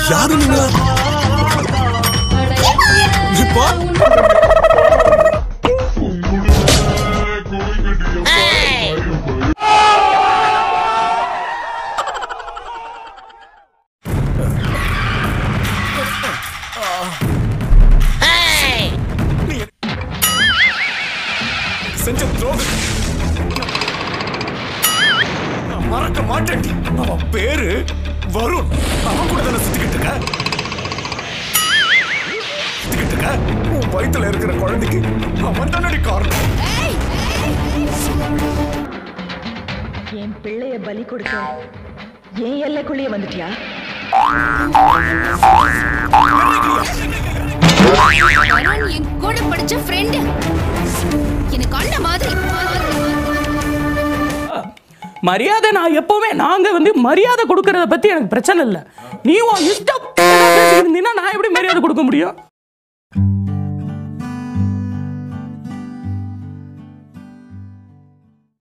யாரு நீங்க இப்போ செஞ்ச துரோகம் நான் மறக்க மாட்டேன் அவன் பேரு வருண் அவன் கூட தானே சுத்திக்கிட்டு இருக்க சுத்திக்கிட்டு இருக்க உன் வயித்துல இருக்கிற குழந்தைக்கு அவன் தானடி காரணம் என் பிள்ளைய பலி கொடுக்க என் எல்லைக்குள்ளேயே வந்துட்டியா அருண் என் கூட படிச்ச ஃப்ரெண்டு எனக்கு அண்ணன் மாதிரி மரியாதை நான் எப்பவுமே நாங்க வந்து மரியாதை கொடுக்கறத பத்தி எனக்கு பிரச்சனை இல்லை நீ உன் இஷ்டம் பேசிட்டு இருந்தீங்கன்னா நான் எப்படி மரியாதை கொடுக்க முடியும்